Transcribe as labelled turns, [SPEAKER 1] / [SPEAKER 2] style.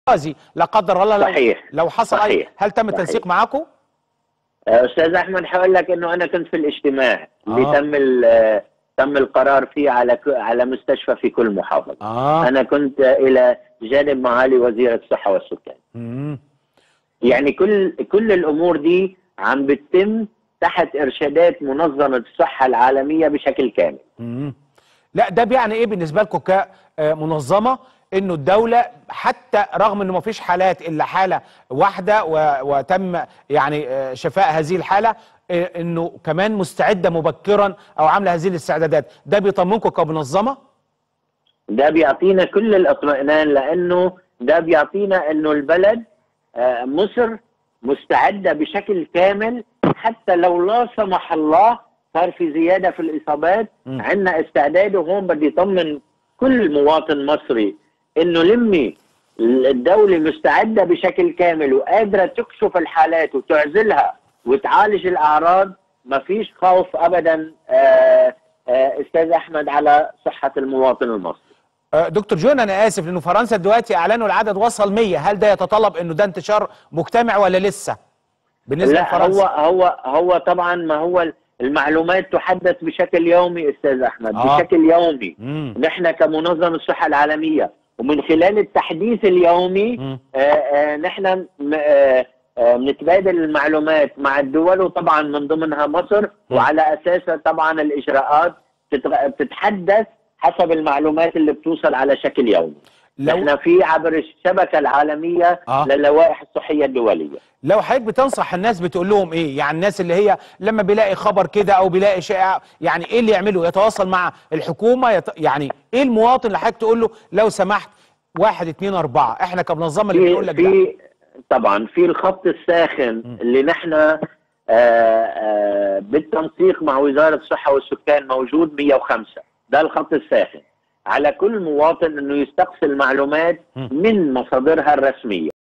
[SPEAKER 1] غازي لا قدر الله لو
[SPEAKER 2] صحيح.
[SPEAKER 1] لو حصل اي
[SPEAKER 2] صحيح.
[SPEAKER 1] هل تم
[SPEAKER 2] صحيح.
[SPEAKER 1] التنسيق معاكم؟
[SPEAKER 2] استاذ احمد هقول لك انه انا كنت في الاجتماع اللي
[SPEAKER 1] آه.
[SPEAKER 2] تم ال- تم القرار فيه على ك- على مستشفى في كل محافظه
[SPEAKER 1] اه
[SPEAKER 2] انا كنت الى جانب معالي وزير الصحه والسكان
[SPEAKER 1] مم.
[SPEAKER 2] يعني كل كل الامور دي عم بتتم تحت ارشادات منظمه الصحه العالميه بشكل كامل
[SPEAKER 1] مم. لا ده بيعني ايه بالنسبه لكم كمنظمه انه الدوله حتى رغم انه ما فيش حالات الا حاله واحده و- وتم يعني آه، شفاء هذه الحاله آه، انه كمان مستعده مبكرا او عامله هذه الاستعدادات ده بيطمنكم كمنظمه
[SPEAKER 2] ده بيعطينا كل الاطمئنان لانه ده بيعطينا انه البلد آه، مصر مستعده بشكل كامل حتى لو لا سمح الله صار في زياده في الاصابات
[SPEAKER 1] مم.
[SPEAKER 2] عندنا استعداد وهون بدي يطمن كل مواطن مصري انه لمي الدوله مستعده بشكل كامل وقادره تكشف الحالات وتعزلها وتعالج الاعراض ما فيش خوف ابدا آه، آه، استاذ احمد على صحه المواطن المصري
[SPEAKER 1] آه، دكتور جون انا اسف لانه فرنسا دلوقتي اعلنوا العدد وصل 100 هل ده يتطلب انه ده انتشار مجتمع ولا لسه بالنسبه
[SPEAKER 2] لا هو
[SPEAKER 1] لفرنسا
[SPEAKER 2] هو هو طبعا ما هو المعلومات تحدث بشكل يومي استاذ احمد
[SPEAKER 1] آه.
[SPEAKER 2] بشكل يومي
[SPEAKER 1] مم.
[SPEAKER 2] نحن كمنظمه الصحه العالميه ومن خلال التحديث اليومي
[SPEAKER 1] مم.
[SPEAKER 2] آه، آه، نحن م- آه، آه، بنتبادل المعلومات مع الدول وطبعا من ضمنها مصر وعلى اساسها طبعا الاجراءات بتتغ- بتتحدث حسب المعلومات اللي بتوصل على شكل يومي
[SPEAKER 1] لو
[SPEAKER 2] نحن في عبر الشبكه العالميه
[SPEAKER 1] آه.
[SPEAKER 2] للوائح الصحيه الدوليه
[SPEAKER 1] لو حضرتك بتنصح الناس بتقول لهم ايه يعني الناس اللي هي لما بيلاقي خبر كده او بيلاقي شيء يعني ايه اللي يعمله يتواصل مع الحكومه يت... يعني ايه المواطن اللي حضرتك تقول له لو سمحت واحد اتنين اربعه احنا كمنظمه اللي بنقول
[SPEAKER 2] في
[SPEAKER 1] لك ده
[SPEAKER 2] في طبعا في الخط الساخن اللي نحن آه، آه، بالتنسيق مع وزاره الصحه والسكان موجود 105 ده الخط الساخن على كل مواطن انه يستقصي المعلومات
[SPEAKER 1] م.
[SPEAKER 2] من مصادرها الرسميه